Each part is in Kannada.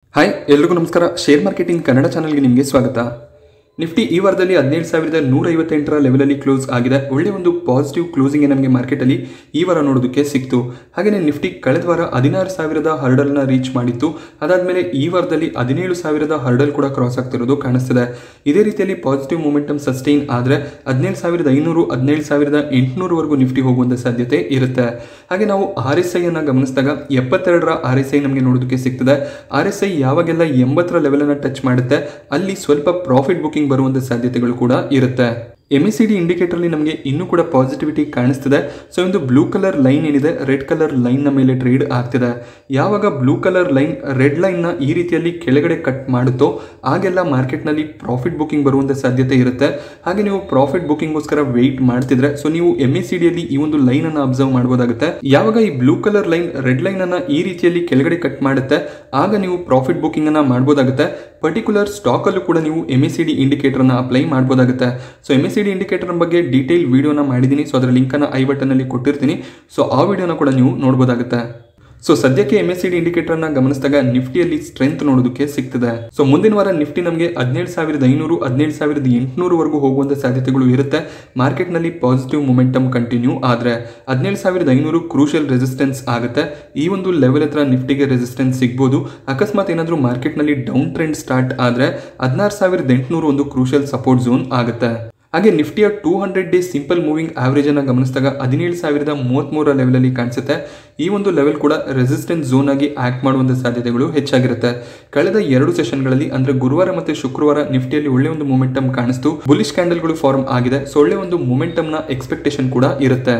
ಹಾಯ್ ಎಲ್ರಿಗೂ ನಮಸ್ಕಾರ ಶೇರ್ ಮಾರ್ಕೆಟಿಂಗ್ ಕನ್ನಡ ಚಾನಲ್ಗೆ ನಿಮಗೆ ಸ್ವಾಗತ ನಿಫ್ಟಿ ಈ ವಾರದಲ್ಲಿ ಹದಿನೇಳು ಸಾವಿರದ ನೂರ ಐವತ್ತೆಂಟರ ಲೆವೆಲಲ್ಲಿ ಕ್ಲೋಸ್ ಆಗಿದೆ ಒಳ್ಳೆ ಒಂದು ಪಾಸಿಟಿವ್ ಕ್ಲೋಸಿಂಗ್ ನಮಗೆ ಮಾರ್ಕೆಟಲ್ಲಿ ಈ ವಾರ ನೋಡೋದಕ್ಕೆ ಸಿಕ್ತು ಹಾಗೆಯೇ ನಿಫ್ಟಿ ಕಳೆದ ವಾರ ಹದಿನಾರು ಸಾವಿರದ ಹರ್ಡಲ್ನ ರೀಚ್ ಮಾಡಿತ್ತು ಅದಾದಮೇಲೆ ಈ ವಾರದಲ್ಲಿ ಹದಿನೇಳು ಸಾವಿರದ ಹರ್ಡಲ್ ಕೂಡ ಕ್ರಾಸ್ ಆಗ್ತಿರೋದು ಕಾಣಿಸ್ತಿದೆ ಇದೇ ರೀತಿಯಲ್ಲಿ ಪಾಸಿಟಿವ್ ಮೂಮೆಂಟಮ್ ಸಸ್ಟೈನ್ ಆದರೆ ಹದಿನೇಳು ಸಾವಿರದ ಐನೂರು ಹದಿನೇಳು ಸಾವಿರದ ಎಂಟುನೂರವರೆಗೂ ನಿಫ್ಟಿ ಹೋಗುವಂಥ ಸಾಧ್ಯತೆ ಇರುತ್ತೆ ಹಾಗೆ ನಾವು ಆರ್ ಎಸ್ ಐ ಅನ್ನು ಗಮನಿಸಿದಾಗ ಎಪ್ಪತ್ತೆರಡರ ಆರ್ ಎಸ್ ಐ ನಮಗೆ ನೋಡೋದಕ್ಕೆ ಸಿಗ್ತದೆ ಆರ್ ಎಸ್ ಐ ಯಾವಾಗೆಲ್ಲ ಎಂಬತ್ತರ ಲೆವೆಲನ್ನು ಟಚ್ ಮಾಡುತ್ತೆ ಅಲ್ಲಿ ಸ್ವಲ್ಪ ಪ್ರಾಫಿಟ್ ಬುಕಿಂಗ್ ಬರುವಂಥ ಸಾಧ್ಯತೆಗಳು ಕೂಡ ಇರುತ್ತೆ ಎಮ್ ಎಸ್ ಸಿ ಡಿ ಇಂಡಿಕೇಟರ್ಲಿ ನಮಗೆ ಇನ್ನೂ ಕೂಡ ಪಾಸಿಟಿವಿಟಿ ಕಾಣಿಸ್ತಿದೆ ಸೊ ಒಂದು ಬ್ಲೂ ಕಲರ್ ಲೈನ್ ಏನಿದೆ ರೆಡ್ ಕಲರ್ ಲೈನ್ನ ಮೇಲೆ ಟ್ರೇಡ್ ಆಗ್ತಿದೆ ಯಾವಾಗ ಬ್ಲೂ ಕಲರ್ ಲೈನ್ ರೆಡ್ ಲೈನ್ನ ಈ ರೀತಿಯಲ್ಲಿ ಕೆಳಗಡೆ ಕಟ್ ಮಾಡುತ್ತೋ ಆಗೆಲ್ಲ ಮಾರ್ಕೆಟ್ನಲ್ಲಿ ಪ್ರಾಫಿಟ್ ಬುಕಿಂಗ್ ಬರುವಂಥ ಸಾಧ್ಯತೆ ಇರುತ್ತೆ ಹಾಗೆ ನೀವು ಪ್ರಾಫಿಟ್ ಬುಕಿಂಗ್ಗೋಸ್ಕರ ವೆಯ್ಟ್ ಮಾಡ್ತಿದ್ರೆ ಸೊ ನೀವು ಎಮ್ ಎಸ್ ಸಿ ಡಿಯಲ್ಲಿ ಈ ಒಂದು ಲೈನ್ ಅನ್ನು ಅಬ್ಸರ್ವ್ ಮಾಡಬಹುದಾಗುತ್ತೆ ಯಾವಾಗ ಈ blue colour line red line ಅನ್ನ ಈ ರೀತಿಯಲ್ಲಿ ಕೆಳಗಡೆ ಕಟ್ ಮಾಡುತ್ತೆ ಆಗ ನೀವು ಪ್ರಾಫಿಟ್ ಬುಕಿಂಗ್ ಅನ್ನ ಮಾಡಬಹುದಾಗುತ್ತೆ ಪರ್ಟಿಕ್ಯುಲರ್ ಸ್ಟಾಕ್ ಅಲ್ಲೂ ಕೂಡ ನೀವು M S C D indicator ಅನ್ನ ಅಪ್ಲೈ ಮಾಡಬಹುದಾಗುತ್ತೆ so M S C D indicator ಬಗ್ಗೆ ಡೀಟೇಲ್ ವಿಡಿಯೋನ ಮಾಡಿದ್ದೀನಿ ಸೊ ಅದರ ಲಿಂಕ್ ಅನ್ನ ಐ ಬಟನ್ ಅಲ್ಲಿ ಕೊಟ್ಟಿರ್ತೀನಿ ಸೊ ಆ ವಿಡಿಯೋನ ಕೂಡ ನೀವು ನೋಡಬಹುದಾಗುತ್ತೆ ಸೊ ಸದ್ಯಕ್ಕೆ M S C D indicator ನ ಗಮನಿಸಿದಾಗ ನಿಫ್ಟಿಯಲ್ಲಿ ಸ್ಟ್ರೆಂತ್ ನೋಡೋದಕ್ಕೆ ಸಿಗ್ತದೆ ಸೊ ಮುಂದಿನ ವಾರ ನಿಫ್ಟಿ ನಮಗೆ ಹದಿನೇಳು ಸಾವಿರದ ಐನೂರು ಹದಿನೇಳು ಸಾವಿರದ ಎಂಟುನೂರವರೆಗೂ ಹೋಗುವಂಥ ಸಾಧ್ಯತೆಗಳು ಇರುತ್ತೆ ಮಾರ್ಕೆಟ್ನಲ್ಲಿ ಪಾಸಿಟಿವ್ ಮೊಮೆಂಟಮ್ ಕಂಟಿನ್ಯೂ ಆದರೆ ಹದಿನೇಳು ಸಾವಿರದ ಐನೂರು ಕ್ರೂಷಿಯಲ್ ರೆಸಿಸ್ಟೆನ್ಸ್ ಆಗುತ್ತೆ ಈ ಒಂದು ಲೆವೆಲ್ ಹತ್ರ ನಿಫ್ಟಿಗೆ ರೆಸಿಸ್ಟೆನ್ಸ್ ಸಿಗ್ಬೋದು ಅಕಸ್ಮಾತ್ ಏನಾದರೂ ಮಾರ್ಕೆಟ್ನಲ್ಲಿ ಡೌನ್ ಟ್ರೆಂಡ್ ಸ್ಟಾರ್ಟ್ ಆದರೆ ಹದಿನಾರು ಸಾವಿರದ ಎಂಟುನೂರು ಒಂದು ಕ್ರೂಷಿಯಲ್ ಸಪೋರ್ಟ್ ಝೋನ್ ಆಗುತ್ತೆ ಹಾಗೆ ನಿಫ್ಟಿಯ two hundred days simple moving average ಅನ್ನು ಗಮನಿಸಿದಾಗ ಹದಿನೇಳು ಸಾವಿರದ ಮೂವತ್ತ್ಮೂರ ಲೆವೆಲಲ್ಲಿ ಕಾಣಿಸುತ್ತೆ ಈ ಒಂದು ಲೆವೆಲ್ ಕೂಡ ರೆಸಿಸ್ಟೆನ್ಸ್ ಝೋನ್ ಆಗಿ ಆಕ್ಟ್ ಮಾಡುವಂಥ ಸಾಧ್ಯತೆಗಳು ಹೆಚ್ಚಾಗಿರುತ್ತೆ ಕಳೆದ ಎರಡು ಸೆಷನ್ಗಳಲ್ಲಿ ಅಂದ್ರೆ ಗುರುವಾರ ಮತ್ತು ಶುಕ್ರವಾರ ನಿಫ್ಟಿಯಲ್ಲಿ ಒಳ್ಳೆ ಒಂದು ಮೂಮೆಂಟಮ್ ಕಾಣಿಸ್ತು ಬುಲಿಶ್ ಕ್ಯಾಂಡಲ್ಗಳು ಫಾರ್ಮ್ ಆಗಿದೆ ಸೊ ಒಳ್ಳೆ ಒಂದು ಮೂಮೆಂಟಮ್ನ ಎಕ್ಸ್ಪೆಕ್ಟೇಷನ್ ಕೂಡ ಇರುತ್ತೆ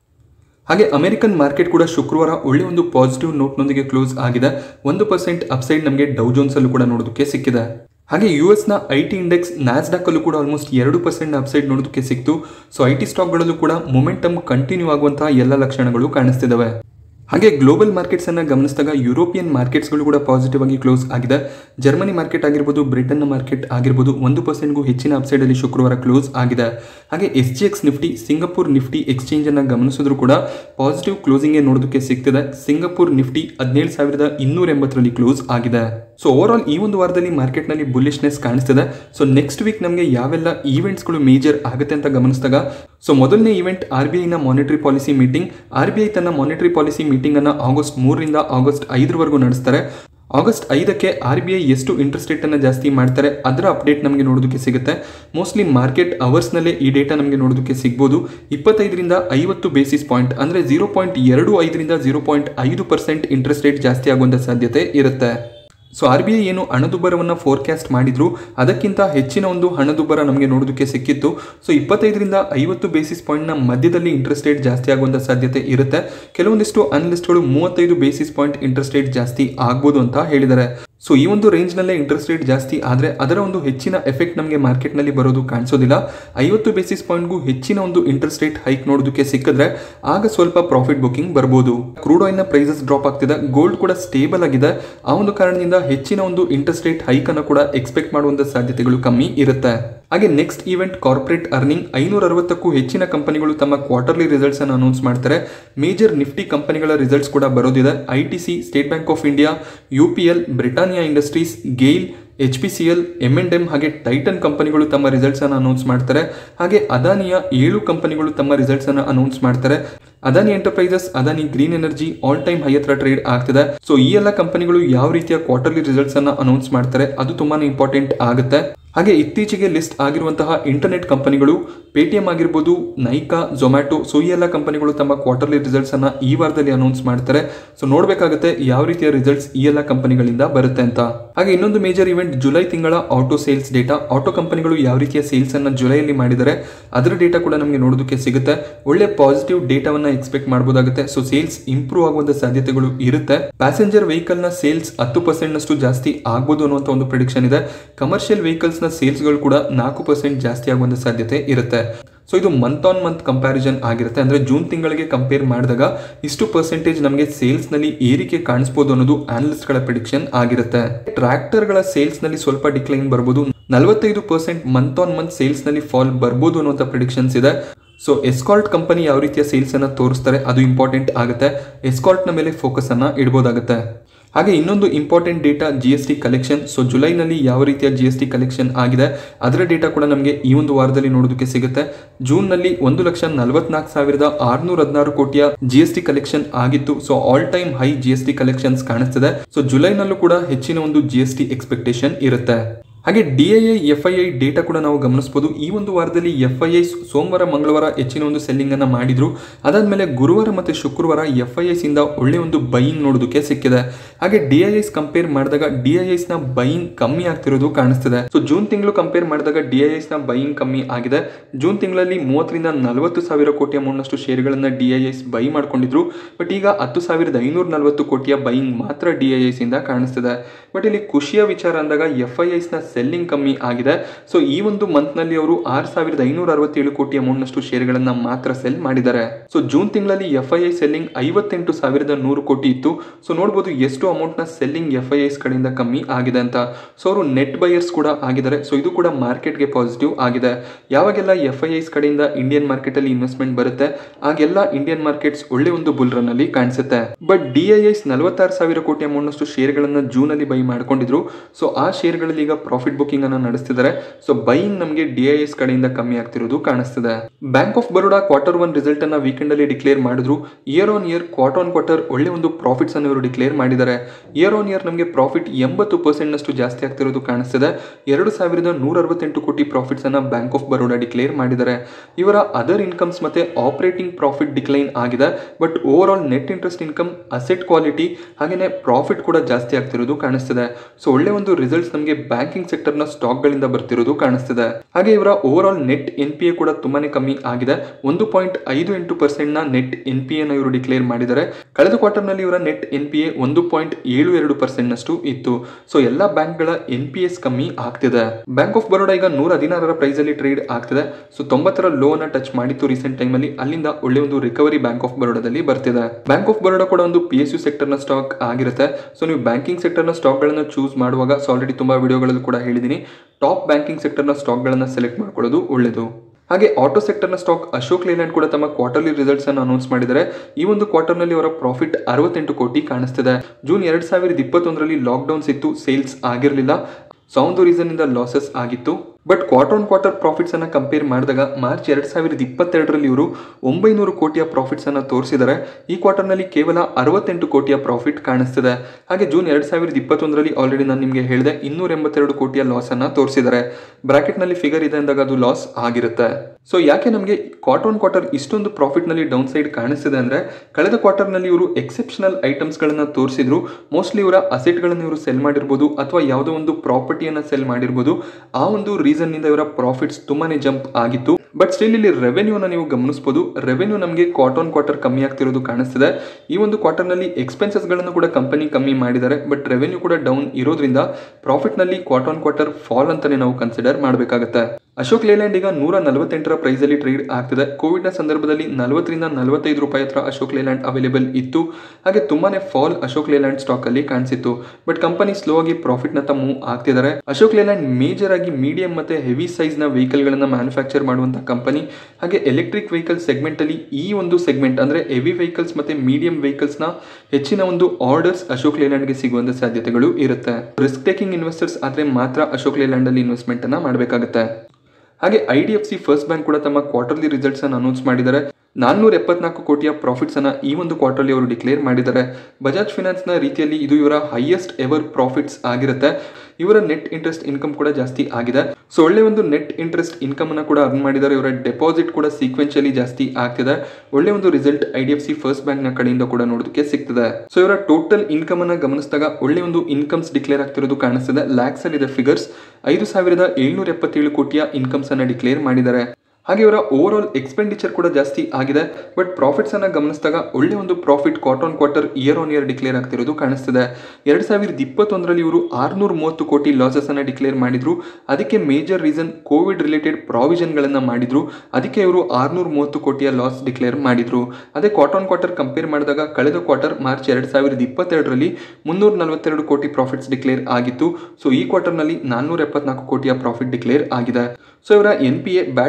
ಹಾಗೆ ಅಮೆರಿಕನ್ ಮಾರ್ಕೆಟ್ ಕೂಡ ಶುಕ್ರವಾರ ಒಳ್ಳೆ ಒಂದು ಪಾಸಿಟಿವ್ ನೋಟ್ನೊಂದಿಗೆ ಕ್ಲೋಸ್ ಆಗಿದೆ ಒಂದು ಪರ್ಸೆಂಟ್ ಅಪ್ಸೈಡ್ ನಮಗೆ ಡೌ ಜೋನ್ಸ್ ಅಲ್ಲೂ ಕೂಡ ನೋಡೋದಕ್ಕೆ ಸಿಕ್ಕಿದೆ ಹಾಗೆ ಯು ಎಸ್ನ ಐ ಟಿ ಇಂಡೆಕ್ಸ್ ನ್ಯಾಸ್ಡಾಕ್ ಅಲ್ಲೂ ಕೂಡ ಆಲ್ಮೋಸ್ಟ್ ಎರಡು ಪರ್ಸೆಂಟ್ ಅಪ್ಸೈಡ್ ನೋಡೋದಕ್ಕೆ ಸಿಕ್ತು ಸೊ ಐ ಟಿ ಸ್ಟಾಕ್ಗಳಲ್ಲೂ ಕೂಡ ಮೊಮೆಂಟಮ್ ಕಂಟಿನ್ಯೂ ಆಗುವಂತಹ ಎಲ್ಲ ಲಕ್ಷಣಗಳು ಕಾಣಿಸ್ತಿದ್ದಾವೆ ಹಾಗೆ ಗ್ಲೋಬಲ್ ಮಾರ್ಕೆಟ್ಸ್ ಅನ್ನ ಗಮನಿಸಿದಾಗ ಯುರೋಪಿಯನ್ ಮಾರ್ಕೆಟ್ಸ್ಗಳು ಕೂಡ ಪಾಸಿಟಿವ್ ಆಗಿ ಕ್ಲೋಸ್ ಆಗಿದೆ ಜರ್ಮನಿ ಮಾರ್ಕೆಟ್ ಆಗಿರ್ಬೋದು ಬ್ರಿಟನ್ ಮಾರ್ಕೆಟ್ ಆಗಿರ್ಬೋದು ಒಂದು ಪರ್ಸೆಂಟ್ಗೂ ಹೆಚ್ಚಿನ ಅಪ್ಸೈಡ್ ಅಲ್ಲಿ ಶುಕ್ರವಾರ ಕ್ಲೋಸ್ ಆಗಿದೆ ಹಾಗೆ S G X Nifty Singapore Nifty exchange ಅನ್ನ ಗಮನಿಸಿದ್ರು ಕೂಡ ಪಾಸಿಟಿವ್ ಕ್ಲೋಸಿಂಗ್ ನೋಡೋದಕ್ಕೆ ಸಿಗ್ತಿದೆ ಸಿಂಗಪುರ್ ನಿಫ್ಟಿ ಹದಿನೇಳು ಸಾವಿರದ ಇನ್ನೂರ ಎಂಬತ್ತರಲ್ಲಿ ಕ್ಲೋಸ್ ಆಗಿದೆ ಸೊ ಓವರ್ ಆಲ್ ಈ ಒಂದು ವಾರದಲ್ಲಿ ಮಾರ್ಕೆಟ್ನಲ್ಲಿ ಬುಲ್ಲಿಶ್ನೆಸ್ ಕಾಣಿಸ್ತಿದೆ ಸೊ ನೆಕ್ಸ್ಟ್ ವೀಕ್ ನಮಗೆ ಯಾವೆಲ್ಲ ಈವೆಂಟ್ಸ್ಗಳು ಮೇಜರ್ ಆಗುತ್ತೆ ಅಂತ ಗಮನಿಸಿದಾಗ ಸೊ ಮೊದಲನೇ ಈವೆಂಟ್ ಆರ್ ಬಿ ಐನ monetary policy meeting R B I ತನ್ನ ಮಾನಿಟರಿ ಪಾಲಿಸಿ ಮೀಟಿಂಗ್ ಅನ್ನ ಆಗಸ್ಟ್ ಮೂರರಿಂದ ಆಗಸ್ಟ್ ಐದರವರೆಗೂ ನಡೆಸ್ತಾರೆ ಆಗಸ್ಟ್ ಐದಕ್ಕೆ ಆರ್ ಬಿ ಐ ಎಷ್ಟು ಇಂಟ್ರೆಸ್ಟ್ ರೇಟ್ ಅನ್ನು ಜಾಸ್ತಿ ಮಾಡ್ತಾರೆ ಅದರ ಅಪ್ಡೇಟ್ ನಮಗೆ ನೋಡೋದಕ್ಕೆ ಸಿಗುತ್ತೆ ಮೋಸ್ಟ್ಲಿ ಮಾರ್ಕೆಟ್ ಅವರ್ಸ್ನಲ್ಲೇ ಈ ಡೇಟಾ ನಮಗೆ ನೋಡೋದಕ್ಕೆ ಸಿಗ್ಬೋದು ಇಪ್ಪತ್ತೈದರಿಂದ ಐವತ್ತು ಬೇಸಿಸ್ ಪಾಯಿಂಟ್ ಅಂದರೆ ಜೀರೋ ಪಾಯಿಂಟ್ ಎರಡು ಐದರಿಂದ ಜೀರೋ ಪಾಯಿಂಟ್ ಐದು ಪರ್ಸೆಂಟ್ ಇಂಟ್ರೆಸ್ಟ್ ರೇಟ್ ಜಾಸ್ತಿ ಆಗುವಂಥ ಸಾಧ್ಯತೆ ಇರುತ್ತೆ ಸೊ ಆರ್ ಬಿ ಐ ಏನು ಹಣದುಬ್ಬರವನ್ನು ಫೋರ್ಕ್ಯಾಸ್ಟ್ ಮಾಡಿದ್ರು ಅದಕ್ಕಿಂತ ಹೆಚ್ಚಿನ ಒಂದು ಹಣದುಬ್ಬರ ನಮಗೆ ನೋಡೋದಕ್ಕೆ ಸಿಕ್ಕಿತ್ತು ಸೊ ಇಪ್ಪತ್ತೈದರಿಂದ ಐವತ್ತು ಬೇಸಿಸ್ ಪಾಯಿಂಟ್ನ ಮಧ್ಯದಲ್ಲಿ ಇಂಟ್ರೆಸ್ಟ್ ರೇಟ್ ಜಾಸ್ತಿ ಆಗುವಂಥ ಸಾಧ್ಯತೆ ಇರುತ್ತೆ ಕೆಲವೊಂದಿಷ್ಟು ಅನಲಿಸ್ಟ್ಗಳು ಮೂವತ್ತೈದು ಬೇಸಿಸ್ ಪಾಯಿಂಟ್ ಇಂಟ್ರೆಸ್ಟ್ ರೇಟ್ ಜಾಸ್ತಿ ಆಗ್ಬೋದು ಅಂತ ಹೇಳಿದ್ದಾರೆ ಸೊ ಈ ಒಂದು ರೇಂಜ್ನಲ್ಲೇ ಇಂಟ್ರೆಸ್ಟ್ ರೇಟ್ ಜಾಸ್ತಿ ಆದರೆ ಅದರ ಒಂದು ಹೆಚ್ಚಿನ ಎಫೆಕ್ಟ್ ನಮಗೆ ಮಾರ್ಕೆಟ್ನಲ್ಲಿ ಬರೋದು ಕಾಣಿಸೋದಿಲ್ಲ ಐವತ್ತು ಬೇಸಿಸ್ ಪಾಯಿಂಟ್ಗೂ ಹೆಚ್ಚಿನ ಒಂದು ಇಂಟ್ರೆಸ್ಟ್ ರೇಟ್ ಹೈಕ್ ನೋಡೋದಕ್ಕೆ ಸಿಕ್ಕಿದ್ರೆ ಆಗ ಸ್ವಲ್ಪ ಪ್ರಾಫಿಟ್ ಬುಕಿಂಗ್ ಬರ್ಬೋದು ಕ್ರೂಡ್ ಆಯಿಲ್ನ ಪ್ರೈಸಸ್ ಡ್ರಾಪ್ ಆಗ್ತಿದೆ ಗೋಲ್ಡ್ ಕೂಡ ಸ್ಟೇಬಲ್ ಆಗಿದೆ ಆ ಒಂದು ಕಾರಣದಿಂದ ಹೆಚ್ಚಿನ ಒಂದು ಇಂಟ್ರೆಸ್ಟ್ ರೇಟ್ ಹೈಕ್ ಅನ್ನು ಕೂಡ ಎಕ್ಸ್ಪೆಕ್ಟ್ ಮಾಡುವಂಥ ಸಾಧ್ಯತೆಗಳು ಕಮ್ಮಿ ಇರುತ್ತೆ ಹಾಗೆ ನೆಕ್ಸ್ಟ್ ಈವೆಂಟ್ ಕಾರ್ಪೊರೇಟ್ ಅರ್ನಿಂಗ್ ಐನೂರ ಅರವತ್ತಕ್ಕೂ ಹೆಚ್ಚಿನ ಕಂಪನಿಗಳು ತಮ್ಮ ಕ್ವಾರ್ಟರ್ಲಿ ರಿಸಲ್ಟ್ಸ್ ಅನ್ನು ಅನೌನ್ಸ್ ಮಾಡ್ತಾರೆ ಮೇಜರ್ ನಿಫ್ಟಿ ಕಂಪನಿಗಳ ರಿಸಲ್ಟ್ಸ್ ಕೂಡ ಬರೋದಿದೆ I T C State Bank of India U P L Britannia Industries GAIL H P C L M and M ಹಾಗೆ ಟೈಟನ್ ಕಂಪನಿಗಳು ತಮ್ಮ ರಿಸಲ್ಟ್ಸ್ ಅನ್ನು ಅನೌನ್ಸ್ ಮಾಡ್ತಾರೆ ಹಾಗೆ ಅದಾನಿಯ ಏಳು ಕಂಪನಿಗಳು ತಮ್ಮ ರಿಸಲ್ಟ್ಸ್ ಅನ್ನು ಅನೌನ್ಸ್ ಮಾಡ್ತಾರೆ Adani Enterprises Adani Green Energy all time high ಹತ್ರ ಟ್ರೇಡ್ ಆಗ್ತಿದೆ ಸೊ ಈ ಎಲ್ಲ ಕಂಪನಿಗಳು ಯಾವ ರೀತಿಯ ಕ್ವಾರ್ಟರ್ಲಿ ರಿಸಲ್ಟ್ಸ್ ಅನ್ನ ಅನೌನ್ಸ್ ಮಾಡ್ತಾರೆ ಅದು ತುಂಬಾನೇ ಇಂಪಾರ್ಟೆಂಟ್ ಆಗುತ್ತೆ ಹಾಗೆ ಇತ್ತೀಚೆಗೆ ಲಿಸ್ಟ್ ಆಗಿರುವಂತಹ ಇಂಟರ್ನೆಟ್ ಕಂಪನಿಗಳು ಪೇಟಿಎಂ ಆಗಿರ್ಬೋದು ನೈಕಾ ಝೊಮ್ಯಾಟೊ ಸೊ ಈ ಎಲ್ಲ ಕಂಪನಿಗಳು ತಮ್ಮ ಕ್ವಾರ್ಟರ್ಲಿ ರಿಸಲ್ಟ್ಸ್ ಅನ್ನ ಈ ವಾರದಲ್ಲಿ ಅನೌನ್ಸ್ ಮಾಡ್ತಾರೆ ಸೊ ನೋಡಬೇಕಾಗುತ್ತೆ ಯಾವ ರೀತಿಯ ರಿಸಲ್ಟ್ಸ್ ಈ ಎಲ್ಲ ಕಂಪನಿಗಳಿಂದ ಬರುತ್ತೆ ಅಂತ ಹಾಗೆ ಇನ್ನೊಂದು ಮೇಜರ್ ಇವೆಂಟ್ ಜುಲೈ ತಿಂಗಳ ಆಟೋ ಸೇಲ್ಸ್ ಡೇಟಾ ಆಟೋ ಕಂಪನಿಗಳು ಯಾವ ರೀತಿಯ ಸೇಲ್ಸ್ ಅನ್ನ ಜುಲೈಯಲ್ಲಿ ಮಾಡಿದ್ದಾರೆ ಅದರ ಡೇಟಾ ಕೂಡ ನಮಗೆ ನೋಡೋದಕ್ಕೆ ಸಿಗುತ್ತೆ ಒಳ್ಳೆ ಪಾಸಿಟಿವ್ ಡೇಟಾವನ್ನ ಎಕ್ಸ್ಪೆಕ್ಟ್ ಮಾಡಬಹುದಾಗುತ್ತೆ ಸೊ ಸೇಲ್ಸ್ ಇಂಪ್ರೂವ್ ಆಗುವಂತ ಸಾಧ್ಯತೆಗಳು ಇರುತ್ತೆ ಪ್ಯಾಸೆಂಜರ್ ವೆಹಿಕಲ್ ನ ಸೇಲ್ಸ್ ಹತ್ತು ಪರ್ಸೆಂಟ್ ನಷ್ಟು ಜಾಸ್ತಿ ಆಗ್ಬೋದು ಅನ್ನುವಂತ ಒಂದು ಪ್ರಿಡಿಕ್ಷನ್ ಇದೆ ಕಮರ್ಷಿಯಲ್ ವೆಹಿಕಲ್ಸ್ ನ ಸೇಲ್ಸ್ಗಳು ಕೂಡ ನಾಲ್ಕು ಪರ್ಸೆಂಟ್ ಜಾಸ್ತಿ ಆಗುವಂತ ಸಾಧ್ಯತೆ ಇರುತ್ತೆ ಸೊ ಇದು ಮಂತ್ ಆನ್ ಮಂತ್ ಕಂಪ್ಯಾರಿಸನ್ ಆಗಿರುತ್ತೆ ಅಂದ್ರೆ ಜೂನ್ ತಿಂಗಳಿಗೆ ಕಂಪೇರ್ ಮಾಡಿದಾಗ ಇಷ್ಟು ಪರ್ಸೆಂಟೇಜ್ ನಮಗೆ ಸೇಲ್ಸ್ ನಲ್ಲಿ ಏರಿಕೆ ಕಾಣಿಸಬಹುದು ಅನ್ನೋದು ಆನಲಿಸ್ಟ್ ಗಳ ಪ್ರಿಡಿಕ್ಷನ್ ಆಗಿರುತ್ತೆ ಟ್ರ್ಯಾಕ್ಟರ್ ಗಳ ಸೇಲ್ಸ್ ನಲ್ಲಿ ಸ್ವಲ್ಪ ಡಿಕ್ಲೈನ್ ಬರ್ಬೋದು ನಲವತ್ತೈದು percent month on month sales ನಲ್ಲಿ ಫಾಲ್ ಬರ್ಬೋದು ಅನ್ನುವಂಥ ಪ್ರಿಡಿಕ್ಷನ್ಸ್ ಇದೆ ಸೊ ಎಸ್ಕಾಲ್ಟ್ ಕಂಪನಿ ಯಾವ ರೀತಿಯ ಸೇಲ್ಸ್ ಅನ್ನ ತೋರಿಸ್ತಾರೆ ಅದು ಇಂಪಾರ್ಟೆಂಟ್ ಆಗುತ್ತೆ ಎಸ್ಕಾಲ್ಟ್ ನ ಮೇಲೆ ಫೋಕಸ್ ಅನ್ನ ಇಡಬಹುದಾಗುತ್ತೆ ಹಾಗೆ ಇನ್ನೊಂದು important data G S T collection so ಜುಲೈನಲ್ಲಿ ಯಾವ ರೀತಿಯ ಜಿ ಎಸ್ ಟಿ ಕಲೆಕ್ಷನ್ ಆಗಿದೆ ಅದರ ಡೇಟಾ ಕೂಡ ನಮಗೆ ಈ ಒಂದು ವಾರದಲ್ಲಿ ನೋಡೋದಕ್ಕೆ ಸಿಗುತ್ತೆ ಜೂನ್ನಲ್ಲಿ ಒಂದು ಲಕ್ಷ ನಲವತ್ನಾಲ್ಕು ಸಾವಿರದ ಆರುನೂರ ಹದಿನಾರು ಕೋಟಿಯ ಜಿ ಎಸ್ ಟಿ ಕಲೆಕ್ಷನ್ ಆಗಿತ್ತು so all time high G S T collections ಕಾಣಿಸ್ತಿದೆ ಸೊ ಜುಲೈನಲ್ಲೂ ಕೂಡ ಹೆಚ್ಚಿನ ಒಂದು ಜಿ ಎಸ್ ಟಿ ಎಕ್ಸ್ಪೆಕ್ಟೇಷನ್ ಇರುತ್ತೆ ಹಾಗೆ D I I F I I data ಕೂಡ ನಾವು ಗಮನಿಸಬಹುದು ಈ ಒಂದು ವಾರದಲ್ಲಿ ಎಫ್ ಐ ಐ ಸೋಮವಾರ ಮಂಗಳವಾರ ಹೆಚ್ಚಿನ ಒಂದು ಸೆಲ್ಲಿಂಗ್ ಅನ್ನ ಮಾಡಿದ್ರು ಅದಾದ್ಮೇಲೆ ಗುರುವಾರ ಮತ್ತು ಶುಕ್ರವಾರ ಎಫ್ ಐ ಐಸ್ ಇಂದ ಒಳ್ಳೆ ಒಂದು ಬೈಯಿಂಗ್ ನೋಡೋದಕ್ಕೆ ಸಿಕ್ಕಿದೆ ಹಾಗೆ ಡಿ ಐ ಐಸ್ ಕಂಪೇರ್ ಮಾಡಿದಾಗ ಡಿ ಐ ಐಸ್ ನ ಬೈಯಿಂಗ್ ಕಮ್ಮಿ ಆಗ್ತಿರೋದು ಕಾಣಿಸ್ತಿದೆ ಸೊ ಜೂನ್ ತಿಂಗಳು ಕಂಪೇರ್ ಮಾಡಿದಾಗ ಡಿ ಐ ಐಸ್ ನ ಬೈಯಿಂಗ್ ಕಮ್ಮಿ ಆಗಿದೆ ಜೂನ್ ತಿಂಗಳಲ್ಲಿ ಮೂವತ್ತರಿಂದ ನಲವತ್ತು ಸಾವಿರ ಕೋಟಿ ಅಮೌಂಟ್ನಷ್ಟು ಶೇರ್ಗಳನ್ನ ಡಿ ಐ ಐಸ್ ಬೈ ಮಾಡ್ಕೊಂಡಿದ್ರು ಬಟ್ ಈಗ ಹತ್ತು ಸಾವಿರದ ಐನೂರ ನಲವತ್ತು ಕೋಟಿಯ ಬೈಯಿಂಗ್ ಮಾತ್ರ ಡಿ ಐ ಐಸ್ ಇಂದ ಕಾಣಿಸ್ತಿದೆ ಬಟ್ ಇಲ್ಲಿ ಖುಷಿಯ ವಿಚಾರ ಅಂದಾಗ ಎಫ್ ಐ ಐಸ್ ನ ಸೆಲ್ಲಿಂಗ್ ಕಮ್ಮಿ ಆಗಿದೆ ಸೊ ಈ ಒಂದು ಮಂತ್ ನಲ್ಲಿ ಅವರು ಆರು ಸಾವಿರದ ಐನೂರ ಅರವತ್ತೇಳು ಕೋಟಿ ಅಮೌಂಟ್ನಷ್ಟು ಶೇರ್ಗಳನ್ನ ಮಾತ್ರ ಸೆಲ್ ಮಾಡಿದ್ದಾರೆ ಸೊ ಜೂನ್ ತಿಂಗಳಲ್ಲಿ ಎಫ್ ಐ ಐ ಸೆಲ್ಲಿಂಗ್ ಐವತ್ತೆಂಟು ಸಾವಿರದ ನೂರು ಕೋಟಿ ಇತ್ತು ಸೊ ನೋಡಬಹುದು ಎಷ್ಟು ಅಮೌಂಟ್ ನ ಸೆಲ್ಲಿಂಗ್ ಎಫ್ ಐ ಐಸ್ ಕಡೆಯಿಂದ ಕಮ್ಮಿ ಆಗಿದೆ ಅಂತ ಸೊ ಅವರು ನೆಟ್ ಬಯರ್ಸ್ ಕೂಡ ಆಗಿದ್ದಾರೆ ಸೊ ಇದು ಕೂಡ ಮಾರ್ಕೆಟ್ಗೆ ಪಾಸಿಟಿವ್ ಆಗಿದೆ ಯಾವಾಗೆಲ್ಲ ಎಫ್ ಐ ಐಸ್ ಕಡೆಯಿಂದ ಇಂಡಿಯನ್ ಮಾರ್ಕೆಟ್ ಅಲ್ಲಿ ಇನ್ವೆಸ್ಟ್ಮೆಂಟ್ ಬರುತ್ತೆ ಆಗೆಲ್ಲ ಇಂಡಿಯನ್ ಮಾರ್ಕೆಟ್ಸ್ ಒಳ್ಳೆ ಒಂದು ಬುಲ್ ರನ್ ಅಲ್ಲಿ ಕಾಣಿಸುತ್ತೆ ಬಟ್ ಡಿ ಐ ಐಸ್ ನಲವತ್ತಾರು ಸಾವಿರ ಕೋಟಿ ಅಮೌಂಟ್ನಷ್ಟು ಶೇರ್ಗಳನ್ನ ಜೂನ್ ಅಲ್ಲಿ ಬೈ ಮಾಡ್ಕೊಂಡಿದ್ರು ಸೊ ಆ ಶೇರ್ಗಳಲ್ಲಿ ಈಗ ಪ್ರಾಫಿಟ್ ಬುಕಿಂಗ್ ಅನ್ನ ನಡೆಸ್ತಿದ್ದಾರೆ ಸೊ ಬೈಯಿಂಗ್ ನಮಗೆ ಡಿ ಐ ಎಸ್ ಕಡೆಯಿಂದ ಕಮ್ಮಿ ಆಗ್ತಿರೋದು ಕಾಣಿಸ್ತಿದೆ Bank of Baroda quarter one result ಅನ್ನ ವೀಕೆಂಡ್ ಅಲ್ಲಿ ಡಿಕ್ಲೇರ್ ಮಾಡಿದ್ರು year on year quarter on quarter ಒಳ್ಳೆ ಒಂದು ಪ್ರಾಫಿಟ್ಸ್ ಅನ್ನು ಇವರು ಡಿಕ್ಲೇರ್ ಮಾಡಿದ್ದಾರೆ ಇಯರ್ ಆನ್ ಇಯರ್ ನಮಗೆ ಪ್ರಾಫಿಟ್ ಎಂಬತ್ತು ಪರ್ಸೆಂಟ್ ನಷ್ಟು ಜಾಸ್ತಿ ಆಗ್ತಿರೋದು ಕಾಣಿಸ್ತಿದೆ ಎರಡು ಸಾವಿರದ ನೂರ ಅರವತ್ತೆಂಟು ಕೋಟಿ ಪ್ರಾಫಿಟ್ಸ್ ಅನ್ನ ಬ್ಯಾಂಕ್ ಆಫ್ ಬರೋಡಾ ಡಿಕ್ಲೇರ್ ಮಾಡಿದ್ದಾರೆ ಇವರ ಅದರ್ ಇನ್ಕಮ್ಸ್ ಮತ್ತೆ ಆಪರೇಟಿಂಗ್ ಪ್ರಾಫಿಟ್ ಡಿಕ್ಲೈನ್ ಆಗಿದೆ but over all net interest income asset quality ಹಾಗೆಯೇ ಪ್ರಾಫಿಟ್ ಕೂಡ ಜಾಸ್ತಿ ಆಗ್ತಿರೋದು ಕಾಣಿಸ್ತಿದೆ ಸೊ ಒಳ್ಳೆ ಒಂದು ರಿಸಲ್ಟ್ಸ್ ನಮಗೆ ಬ್ಯಾಂಕಿಂಗ್ ಸೆಕ್ಟರ್ ನ ಸ್ಟಾಕ್ ಗಳಿಂದ ಬರ್ತಿರೋದು ಕಾಣಿಸ್ತಿದೆ ಹಾಗೆ ಇವರ over all net N P A ಕೂಡ ತುಂಬಾನೇ ಕಮ್ಮಿ ಆಗಿದೆ ಒಂದು ಪಾಯಿಂಟ್ ಐದು ಎಂಟು ಪರ್ಸೆಂಟ್ ನ ನೆಟ್ ಎನ್ ಪಿ ಎನ ಇವರು ಡಿಕ್ಲೇರ್ ಮಾಡಿದ್ದಾರೆ ಕಳೆದ ಕ್ವಾರ್ಟರ್ ನಲ್ಲಿ ಇವರ ನೆಟ್ ಎನ್ ಪಿ ಎ ಒಂದು ಪಾಯಿಂಟ್ ಏಳು ಎರಡು ಪರ್ಸೆಂಟ್ ನಷ್ಟು ಇತ್ತು ಸೊ ಎಲ್ಲಾ ಬ್ಯಾಂಕ್ ಗಳ ಎನ್ ಪಿ ಎಸ್ ಕಮ್ಮಿ ಆಗ್ತಿದೆ ಬ್ಯಾಂಕ್ ಆಫ್ ಬರೋಡಾ ಈಗ ನೂರ ಹದಿನಾರರ ಪ್ರೈಸ್ ಅಲ್ಲಿ ಟ್ರೇಡ್ ಆಗ್ತಿದೆ ಸೊ ತೊಂಬತ್ತರ ಲೋ ಅನ್ನ ಟಚ್ ಮಾಡಿತ್ತು ರೀಸೆಂಟ್ ಟೈಮ್ ಅಲ್ಲಿ ಅಲ್ಲಿಂದ ಒಳ್ಳೆ ಒಂದು ರಿಕವರಿ ಬ್ಯಾಂಕ್ ಆಫ್ ಬರೋಡಾದಲ್ಲಿ ಬರ್ತಿದೆ ಬ್ಯಾಂಕ್ ಆಫ್ ಬರೋಡಾ ಕೂಡ ಒಂದು ಪಿ ಎಸ್ ಯು ಸೆಕ್ಟರ್ ನ ಸ್ಟಾಕ್ ಆಗಿರುತ್ತೆ ಸೊ ನೀವು ಬ್ಯಾಂಕಿಂಗ್ ಸೆಕ್ಟರ್ ನ ಸ್ಟಾಕ್ ಗಳನ್ನ ಚೂಸ್ ಮಾಡುವಾಗ ಸೊ ಆಲ್ರೆಡಿ ತುಂಬಾ ವಿಡಿಯೋಗಳಲ್ಲಿ ಕೂಡ ಹೇಳಿದ್ದೀನಿ ಟಾಪ್ ಬ್ಯಾಂಕಿಂಗ್ ಸೆಕ್ಟರ್ ನ ಸ್ಟಾಕ್ ಗಳನ್ನ ಸೆಲೆಕ್ಟ್ ಮಾಡ್ಕೊಳ್ಳೋದು ಒಳ್ಳೆಯದು ಹಾಗೆ ಆಟೋ ಸೆಕ್ಟರ್ನ ಸ್ಟಾಕ್ ಅಶೋಕ್ ಲೇಲ್ಯಾಂಡ್ ಕೂಡ ತಮ್ಮ ಕ್ವಾರ್ಟರ್ಲಿ ರಿಸಲ್ಟ್ಸ್ ಅನ್ನು ಅನೌನ್ಸ್ ಮಾಡಿದ್ದಾರೆ ಈ ಒಂದು ಕ್ವಾರ್ಟರ್ನಲ್ಲಿ ಅವರ ಪ್ರಾಫಿಟ್ ಅರವತ್ತೆಂಟು ಕೋಟಿ ಕಾಣಿಸ್ತಿದೆ ಜೂನ್ ಎರಡ್ ಸಾವಿರದ ಇಪ್ಪತ್ತೊಂದರಲ್ಲಿ ಲಾಕ್ಡೌನ್ಸ್ ಇತ್ತು ಸೇಲ್ಸ್ ಆಗಿರಲಿಲ್ಲ ಸೊ ಒಂದು ರೀಸನ್ ಇಂದ ಲಾಸಸ್ ಆಗಿತ್ತು but quarter on quarter profits ಅನ್ನ ಕಂಪೇರ್ ಮಾಡಿದಾಗ ಮಾರ್ಚ್ ಎರಡ್ ಸಾವಿರದ ಇಪ್ಪತ್ತೆರಡರಲ್ಲಿ ಇವರು ಒಂಬೈನೂರು ಕೋಟಿಯ ಪ್ರಾಫಿಟ್ಸ್ ಅನ್ನ ತೋರಿಸಿದ್ದಾರೆ ಈ ಕ್ವಾರ್ಟರ್ನಲ್ಲಿ ಕೇವಲ ಅರವತ್ತೆಂಟು ಕೋಟಿಯ ಪ್ರಾಫಿಟ್ ಕಾಣಿಸ್ತಿದೆ ಹಾಗೆ ಜೂನ್ ಎರಡ್ ಸಾವಿರದ ಇಪ್ಪತ್ತೊಂದರಲ್ಲಿ ಆಲ್ರೆಡಿ ನಾನು ನಿಮಗೆ ಹೇಳಿದೆ ಇನ್ನೂರ ಎಂಬತ್ತೆರಡು ಕೋಟಿಯ ಲಾಸ್ ಅನ್ನ ತೋರಿಸಿದ್ದಾರೆ ಬ್ರಾಕೆಟ್ ನಲ್ಲಿ ಫಿಗರ್ ಇದೆ ಅಂದಾಗ ಅದು ಲಾಸ್ ಆಗಿರುತ್ತೆ ಸೊ ಯಾಕೆ ನಮಗೆ ಕ್ವಾರ್ಟರ್ ಆನ್ ಕ್ವಾರ್ಟರ್ ಇಷ್ಟೊಂದು ಪ್ರಾಫಿಟ್ ನಲ್ಲಿ ಡೌನ್ ಸೈಡ್ ಕಾಣಿಸ್ತಿದೆ ಅಂದ್ರೆ ಕಳೆದ ಕ್ವಾರ್ಟರ್ ನಲ್ಲಿ ಇವರು ಎಕ್ಸೆಪ್ಷನಲ್ ಐಟಮ್ಸ್ ಗಳನ್ನ ತೋರಿಸಿದ್ರು ಮೋಸ್ಟ್ಲಿ ಇವರ ಅಸೆಟ್ ಗಳನ್ನ ಇವರು ಸೆಲ್ ಮಾಡಿರ್ಬೋದು ಅಥವಾ ಯಾವುದೋ ಒಂದು ಪ್ರಾಪರ್ಟಿಯನ್ನ ಸೆಲ್ ಮಾಡಿರ್ಬೋದು ಆ ಒಂದು ರೀಸನ್ ನಿಂದ ಇವರ ಪ್ರಾಫಿಟ್ಸ್ ತುಂಬಾನೇ ಜಂಪ್ ಆಗಿತ್ತು ಬಟ್ ಸ್ಟಿಲ್ ಇಲ್ಲಿ ರೆವೆನ್ಯೂನ ನೀವು ಗಮನಿಸಬಹುದು ರೆವೆನ್ಯೂ ನಮಗೆ ಕ್ವಾರ್ಟರ್ ಆನ್ ಕ್ವಾರ್ಟರ್ ಕಮ್ಮಿ ಆಗ್ತಿರೋದು ಕಾಣಿಸ್ತಿದೆ ಈ ಒಂದು ಕ್ವಾರ್ಟರ್ ನಲ್ಲಿ ಎಕ್ಸ್ಪೆನ್ಸಸ್ ಗಳನ್ನು ಕೂಡ ಕಂಪನಿ ಕಮ್ಮಿ ಮಾಡಿದ್ದಾರೆ ಬಟ್ ರೆವೆನ್ಯೂ ಕೂಡ ಡೌನ್ ಇರೋದ್ರಿಂದ ಪ್ರಾಫಿಟ್ ನಲ್ಲಿ ಕ್ವಾರ್ಟರ್ ಆನ್ ಕ್ವಾರ್ಟರ್ ಫಾಲ್ ಅಂತಾನೆ ನಾವು ಕನ್ಸಿಡರ್ ಮಾಡಬೇಕಾಗುತ್ತೆ ಅಶೋಕ್ ಲೇಲ್ಯಾಂಡ್ ಈಗ ನೂರ ನಲವತ್ತೆಂಟರ ಪ್ರೈಸ್ ಅಲ್ಲಿ ಟ್ರೇಡ್ ಆಗ್ತಿದೆ ಕೋವಿಡ್ ನ ಸಂದರ್ಭದಲ್ಲಿ ನಲವತ್ತರಿಂದ ನಲವತ್ತೈದು ರೂಪಾಯಿ ಹತ್ರ ಅಶೋಕ್ ಲೇಲ್ಯಾಂಡ್ ಅವೈಲೇಬಲ್ ಇತ್ತು ಹಾಗೆ ತುಂಬಾನೇ ಫಾಲ್ ಅಶೋಕ್ ಲೇಲ್ಯಾಂಡ್ ಸ್ಟಾಕ್ ಅಲ್ಲಿ ಕಾಣಿಸಿತ್ತು ಬಟ್ ಕಂಪನಿ ಸ್ಲೋ ಆಗಿ ಪ್ರಾಫಿಟ್ ನತ್ತ ಮೂವ್ ಆಗ್ತಿದ್ದಾರೆ ಅಶೋಕ್ ಲೇಲ್ಯಾಂಡ್ ಮೇಜರ್ ಆಗಿ ಮೀಡಿಯಂ ಮತ್ತೆ ಹೆವಿ ಸೈಜ್ ನ ವೆಹಿಕಲ್ ಗಳನ್ನ ಮ್ಯಾನುಫ್ಯಾಕ್ಚರ್ ಮಾಡುವಂತ ಕಂಪನಿ ಹಾಗೆ ಎಲೆಕ್ಟ್ರಿಕ್ ವೆಹಿಕಲ್ ಸೆಗ್ಮೆಂಟ್ ಅಲ್ಲಿ ಈ ಒಂದು ಸೆಗ್ಮೆಂಟ್ ಅಂದ್ರೆ ಹೆವಿ ವೆಹಿಕಲ್ಸ್ ಮತ್ತೆ ಮೀಡಿಯಂ ವೆಹಿಕಲ್ಸ್ ನ ಹೆಚ್ಚಿನ ಒಂದು ಆರ್ಡರ್ಸ್ ಅಶೋಕ್ ಲೇಲ್ಯಾಂಡ್ ಗೆ ಸಿಗುವಂತ ಸಾಧ್ಯತೆಗಳು ಇರುತ್ತೆ ರಿಸ್ಕ್ ಟೇಕಿಂಗ್ ಇನ್ವೆಸ್ಟರ್ಸ್ ಆದ್ರೆ ಮಾತ್ರ ಅಶೋಕ್ ಲೇಲ್ಯಾಂಡ್ ಅಲ್ಲಿ ಇನ್ವೆಸ್ಟ್ಮೆಂಟ್ ಅನ್ನ ಮಾಡಬೇಕಾಗುತ್ತೆ ಹಾಗೆ I D F C First Bank ಕೂಡ ತಮ್ಮ ಕ್ವಾರ್ಟರ್ಲಿ ರಿಸಲ್ಟ್ಸ್ ಅನ್ನು ಅನೌನ್ಸ್ ಮಾಡಿದ್ದಾರೆ ನಾನ್ನೂರ ಎಪ್ಪತ್ನಾಲ್ಕು ಕೋಟಿಯ ಪ್ರಾಫಿಟ್ಸ್ ಅನ್ನ ಈ ಒಂದು ಕ್ವಾರ್ಟರ್ಲಿ ಅವರು ಡಿಕ್ಲೇರ್ ಮಾಡಿದ್ದಾರೆ ಬಜಾಜ್ ಫಿನಾನ್ಸ್ ನ ರೀತಿಯಲ್ಲಿ ಇದು ಇವರ ಹೈಯೆಸ್ಟ್ ಎವರ್ ಪ್ರಾಫಿಟ್ಸ್ ಆಗಿರುತ್ತೆ ಇವರ ನೆಟ್ ಇಂಟ್ರೆಸ್ಟ್ ಇನ್ಕಮ್ ಕೂಡ ಜಾಸ್ತಿ ಆಗಿದೆ ಸೊ ಒಳ್ಳೆ ಒಂದು ನೆಟ್ ಇಂಟ್ರೆಸ್ಟ್ ಇನ್ಕಮ್ ಅನ್ನ ಕೂಡ ಅರ್ನ್ ಮಾಡಿದ್ದಾರೆ ಇವರ ಡೆಪಾಸಿಟ್ ಕೂಡ ಸೀಕ್ವೆನ್ಶಿಯಲಿ ಜಾಸ್ತಿ ಆಗ್ತಿದೆ ಒಳ್ಳೆ ಒಂದು result I D F C First Bank ನ ಕಡೆಯಿಂದ ಕೂಡ ನೋಡೋದಕ್ಕೆ ಸಿಗ್ತದೆ ಸೊ ಇವರ ಟೋಟಲ್ ಇನ್ಕಮ್ ಅನ್ನ ಗಮನಿಸಿದಾಗ ಒಳ್ಳೆ ಒಂದು ಇನ್ಕಮ್ಸ್ ಡಿಕ್ಲೇರ್ ಆಗ್ತಿರೋದು ಕಾಣಿಸ್ತಿದೆ ಲ್ಯಾಕ್ಸ್ ಅಲ್ಲಿ ಇದೆ ಫಿಗರ್ಸ್ ಐದು ಸಾವಿರದ ಏಳ್ನೂರ ಎಪ್ಪತ್ತೇಳು ಕೋಟಿಯ ಇನ್ಕಮ್ಸ್ ಅನ್ನ ಡಿಕ್ಲೇರ್ ಮಾಡಿದ್ದಾರೆ ಹಾಗೆ ಇವರ ಓವರ್ ಆಲ್ ಎಕ್ಸ್ಪೆಂಡಿಚರ್ ಕೂಡ ಜಾಸ್ತಿ ಆಗಿದೆ ಬಟ್ ಪ್ರಾಫಿಟ್ಸ್ ಅನ್ನ ಗಮನಿಸಿದಾಗ ಒಳ್ಳೆ ಒಂದು profit quarter on quarter year on year declare ಆಗ್ತಿರೋದು ಕಾಣಿಸ್ತಿದೆ ಎರಡ್ ಸಾವಿರದ ಇಪ್ಪತ್ತೊಂದರಲ್ಲಿ ಇವರು ಆರ್ನೂರ ಮೂವತ್ತು ಕೋಟಿ ಲಾಸಸ್ ಅನ್ನ ಡಿಕ್ಲೇರ್ ಮಾಡಿದ್ರು ಅದಕ್ಕೆ major reason Covid related provision ಗಳನ್ನ ಮಾಡಿದ್ರು ಅದಕ್ಕೆ ಇವರು ಆರ್ನೂರ ಮೂವತ್ತು ಕೋಟಿಯ ಲಾಸ್ ಡಿಕ್ಲೇರ್ ಮಾಡಿದ್ರು ಅದೇ ಕ್ವಾರ್ಟರ್ ಆನ್ ಕ್ವಾರ್ಟರ್ ಕಂಪೇರ್ ಮಾಡಿದಾಗ ಕಳೆದ ಕ್ವಾರ್ಟರ್ ಮಾರ್ಚ್ ಎರಡ್ ಸಾವಿರದ ಇಪ್ಪತ್ತೆರಡರಲ್ಲಿ ಮುನ್ನೂರ ನಲವತ್ತೆರಡು ಕೋಟಿ ಪ್ರಾಫಿಟ್ಸ್ ಡಿಕ್ಲೇರ್ ಆಗಿತ್ತು ಸೊ ಈ ಕ್ವಾರ್ಟರ್ನಲ್ಲಿ ನಾನ್ನೂರ ಎಪ್ಪತ್ನಾಲ್ಕು ಕೋಟಿಯ ಪ್ರಾಫಿಟ್ ಡಿಕ್ಲೇರ್ ಆಗಿದೆ ಸೊ ಇವರ ಎನ್ ಪಿ ಎ ಬ್ಯಾಡ್ ಲೋನ್ಸ್ಗಳ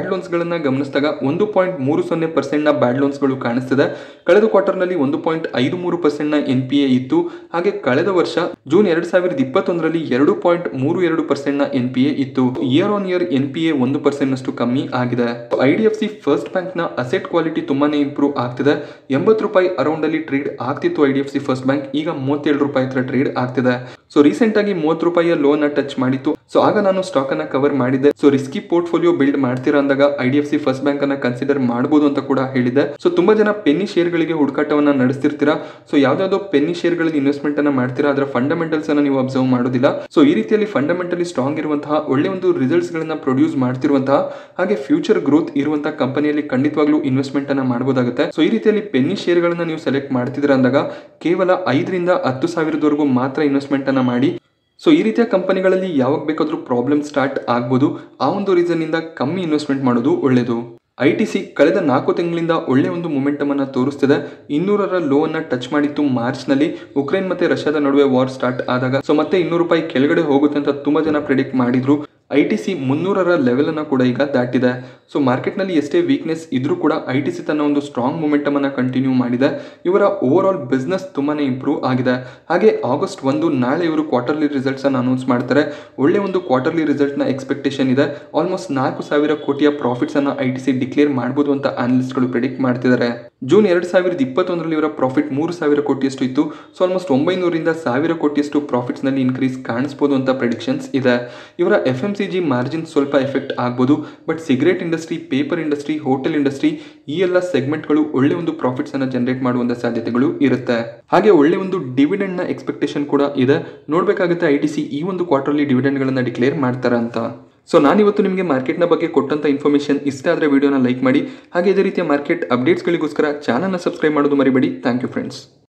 ಗಳನ್ನ ಗಮನಿಸಿದಾಗ ಒಂದು ಪಾಯಿಂಟ್ ಮೂರು ಸೊನ್ನೆ ಪರ್ಸೆಂಟ್ನ ಬ್ಯಾಡ್ ಲೋನ್ಸ್ಗಳು ಕಾಣಿಸ್ತಿದೆ ಕಳೆದ ಕ್ವಾರ್ಟರ್ನಲ್ಲಿ ಒಂದು ಪಾಯಿಂಟ್ ಐದು ಮೂರು ಪರ್ಸೆಂಟ್ನ ಎನ್ ಪಿ ಎ ಇತ್ತು ಹಾಗೆ ಕಳೆದ ವರ್ಷ ಜೂನ್ ಎರಡ್ ಸಾವಿರದ ಇಪ್ಪತ್ತೊಂದರಲ್ಲಿ ಎರಡು ಪಾಯಿಂಟ್ ಮೂರು ಎರಡು ಪರ್ಸೆಂಟ್ನ ಎನ್ ಪಿ ಎ ಇತ್ತು year on year N P A ಒಂದು ಪರ್ಸೆಂಟ್ ಅಷ್ಟು ಕಮ್ಮಿ ಆಗಿದೆ I D F C First Bank ನ ಅಸೆಟ್ ಕ್ವಾಲಿಟಿ ತುಂಬಾನೇ ಇಂಪ್ರೂವ್ ಆಗ್ತಿದೆ ಎಂಬತ್ತು ರೂಪಾಯಿ ಅರೌಂಡ್ ಅಲ್ಲಿ ಟ್ರೇಡ್ ಆಗ್ತಿತ್ತು I D F C First Bank ಈಗ ಮೂವತ್ತೇಳು ರೂಪಾಯಿ ಹತ್ರ ಟ್ರೇಡ್ ಆಗ್ತಿದೆ ಸೊ ರೀಸೆಂಟ್ ಆಗಿ ಮೂವತ್ತು ರೂಪಾಯಿಯ ಲೋನ್ ಟಚ್ ಮಾಡಿತ್ತು ಸೊ ಆಗ ನಾನು ಸ್ಟಾಕ್ ಅನ್ನ ಕವರ್ ಮಾಡಿದ್ದೆ ಸೊ ರಿಸ್ಕಿ ಪೋರ್ಟ್ಫೋಲಿಯೋ ಬಿಲ್ಡ್ ಮಾಡ್ತೀರಾ ಅಂದಾಗ I D F C First Bank ಅನ್ನ ಕನ್ಸಿಡರ್ ಮಾಡಬಹುದು ಅಂತ ಕೂಡ ಹೇಳಿದೆ ಸೊ ತುಂಬಾ ಜನ ಪೆನ್ನಿ ಶೇರ್ಗಳಿಗೆ ಹುಡುಕಾಟವನ್ನ ನಡೆಸ್ತಿರ್ತೀರಾ ಸೊ ಯಾವ್ದಾವ್ದೋ ಪೆನ್ನಿ ಶೇರ್ಗಳಲ್ಲಿ ಇನ್ವೆಸ್ಟ್ಮೆಂಟ್ ಅನ್ನ ಮಾಡ್ತೀರಾ ಅದರ ಫಂಡಮೆಂಟಲ್ಸ್ ಅನ್ನ ನೀವು ಅಬ್ಸರ್ವ್ ಮಾಡೋದಿಲ್ಲ ಸೊ ಈ ರೀತಿಯಲ್ಲಿ ಫಂಡಮೆಂಟಲಿ ಸ್ಟ್ರಾಂಗ್ ಇರುವಂತಹ ಒಳ್ಳೆ ಒಂದು ರಿಸಲ್ಟ್ಸ್ ಗಳನ್ನ ಪ್ರೊಡ್ಯೂಸ್ ಮಾಡ್ತಿರುವಂತಹ ಹಾಗೆ ಫ್ಯೂಚರ್ ಗ್ರೋತ್ ಇರುವಂತಹ ಕಂಪನಿಯಲ್ಲಿ ಖಂಡಿತವಾಗ್ಲೂ ಇನ್ವೆಸ್ಟ್ಮೆಂಟ್ ಅನ್ನ ಮಾಡಬಹುದಾಗುತ್ತೆ ಸೊ ಈ ರೀತಿಯಲ್ಲಿ ಪೆನ್ನಿ ಶೇರ್ಗಳನ್ನ ನೀವು ಸೆಲೆಕ್ಟ್ ಮಾಡ್ತಿದ್ದೀರಾ ಅಂದಾಗ ಕೇವಲ ಐದರಿಂದ ಹತ್ತು ಸಾವಿರದವರೆಗೂ ಮಾತ್ರ ಇನ್ವೆಸ್ಟ್ಮೆಂಟ್ ಅನ್ನ ಮಾಡಿ ಸೊ ಈ ರೀತಿಯ ಕಂಪನಿಗಳಲ್ಲಿ ಯಾವಾಗ ಬೇಕಾದರೂ ಪ್ರಾಬ್ಲಮ್ ಸ್ಟಾರ್ಟ್ ಆಗ್ಬೋದು ಆ ಒಂದು ರೀಸನ್ನಿಂದ ಕಮ್ಮಿ ಇನ್ವೆಸ್ಟ್ಮೆಂಟ್ ಮಾಡೋದು ಒಳ್ಳೆಯದು ಐ ಟಿ ಸಿ ಕಳೆದ ನಾಲ್ಕು ತಿಂಗಳಿಂದ ಒಳ್ಳೆ ಒಂದು ಮೊಮೆಂಟಮ್ ಅನ್ನ ತೋರಿಸ್ತಿದೆ ಇನ್ನೂರರ ಲೋ ಅನ್ನ ಟಚ್ ಮಾಡಿತ್ತು ಮಾರ್ಚ್ನಲ್ಲಿ ಉಕ್ರೇನ್ ಮತ್ತೆ ರಷ್ಯಾದ ನಡುವೆ ವಾರ್ ಸ್ಟಾರ್ಟ್ ಆದಾಗ ಸೊ ಮತ್ತೆ ಇನ್ನೂರು ರೂಪಾಯಿ ಕೆಳಗಡೆ ಹೋಗುತ್ತೆ ಅಂತ ತುಂಬಾ ಜನ ಪ್ರಿಡಿಕ್ಟ್ ಮಾಡಿದ್ರು ಐ ಟಿ ಸಿ ಮುನ್ನೂರರ ಲೆವೆಲ್ ಅನ್ನ ಕೂಡ ಈಗ ದಾಟಿದೆ ಸೊ ಮಾರ್ಕೆಟ್ನಲ್ಲಿ ಎಷ್ಟೇ ವೀಕ್ನೆಸ್ ಇದ್ರೂ ಕೂಡ ಐ ಟಿ ಸಿ ತನ್ನ ಒಂದು ಸ್ಟ್ರಾಂಗ್ ಮೊಮೆಂಟಮ್ ಅನ್ನ ಕಂಟಿನ್ಯೂ ಮಾಡಿದೆ ಇವರ ಓವರ್ ಆಲ್ ಬಿಸ್ನೆಸ್ ತುಂಬಾನೇ ಇಂಪ್ರೂವ್ ಆಗಿದೆ ಹಾಗೆ ಆಗಸ್ಟ್ ಒಂದು ನಾಳೆ ಇವರು ಕ್ವಾರ್ಟರ್ಲಿ ರಿಸಲ್ಟ್ಸ್ ಅನ್ನು ಅನೌನ್ಸ್ ಮಾಡ್ತಾರೆ ಒಳ್ಳೆ ಒಂದು ಕ್ವಾರ್ಟರ್ಲಿ ರಿಸಲ್ಟ್ ನ ಎಕ್ಸ್ಪೆಕ್ಟೇಷನ್ ಇದೆ ಆಲ್ಮೋಸ್ಟ್ ನಾಲ್ಕು ಸಾವಿರ ಕೋಟಿಯ ಪ್ರಾಫಿಟ್ಸ್ ಅನ್ನ ಐ ಟಿ ಸಿ ಡಿಕ್ಲೇರ್ ಮಾಡಬಹುದು ಅಂತ ಅನಲಿಸ್ಟ್ಗಳು ಪ್ರಿಡಿಕ್ಟ್ ಮಾಡ್ತಿದ್ದಾರೆ ಜೂನ್ ಎರಡ್ ಸಾವಿರದ ಇಪ್ಪತ್ತೊಂದರಲ್ಲಿ ಇವರ ಪ್ರಾಫಿಟ್ ಮೂರು ಸಾವಿರ ಕೋಟಿಯಷ್ಟು ಇತ್ತು ಸೊ ಆಲ್ಮೋಸ್ಟ್ ಒಂಬೈನೂರಿಂದ ಸಾವಿರ ಕೋಟಿಯಷ್ಟು ಪ್ರಾಫಿಟ್ಸ್ ನಲ್ಲಿ ಇನ್ಕ್ರೀಸ್ ಕಾಣಿಸಬಹುದು ಅಂತ ಪ್ರಿಡಿಕ್ಷನ್ಸ್ ಇದೆ ಇವರ F M C G margin ಸ್ವಲ್ಪ ಎಫೆಕ್ಟ್ ಆಗ್ಬೋದು but cigarette industry paper industry hotel industry ಈ ಎಲ್ಲ ಸೆಗ್ಮೆಂಟ್ಗಳು ಒಳ್ಳೆ ಒಂದು ಪ್ರಾಫಿಟ್ಸ್ ಅನ್ನ ಜನರೇಟ್ ಮಾಡುವಂತ ಸಾಧ್ಯತೆಗಳು ಇರುತ್ತೆ ಹಾಗೆ ಒಳ್ಳೆ ಒಂದು ಡಿವಿಡೆಂಡ್ ನ ಎಕ್ಸ್ಪೆಕ್ಟೇಷನ್ ಕೂಡ ಇದೆ ನೋಡ್ಬೇಕಾಗುತ್ತೆ ಐ ಟಿ ಸಿ ಈ ಒಂದು ಕ್ವಾರ್ಟರ್ಲಿ ಡಿವಿಡೆಂಡ್ ಗಳನ್ನ ಡಿಕ್ಲೇರ್ ಮಾಡ್ತಾರ ಅಂತ ಸೊ ನಾನಿವತ್ತು ನಿಮಗೆ ಮಾರ್ಕೆಟ್ನ ಬಗ್ಗೆ ಕೊಟ್ಟಂತ ಇನ್ಫಾರ್ಮೇಷನ್ ಇಷ್ಟ ಆದರೆ ವಿಡಿಯೋನ ಲೈಕ್ ಮಾಡಿ ಹಾಗೆ ಇದೇ ರೀತಿಯ ಮಾರ್ಕೆಟ್ ಅಪ್ಡೇಟ್ಸ್ಗಳಿಗೋಸ್ಕರ ಚಾನಲ್ನ ಸಬ್ಸ್ಕ್ರೈಬ್ ಮಾಡೋದು ಮರಿಬೇಡಿ ಥ್ಯಾಂಕ್ ಯು ಫ್ರೆಂಡ್ಸ್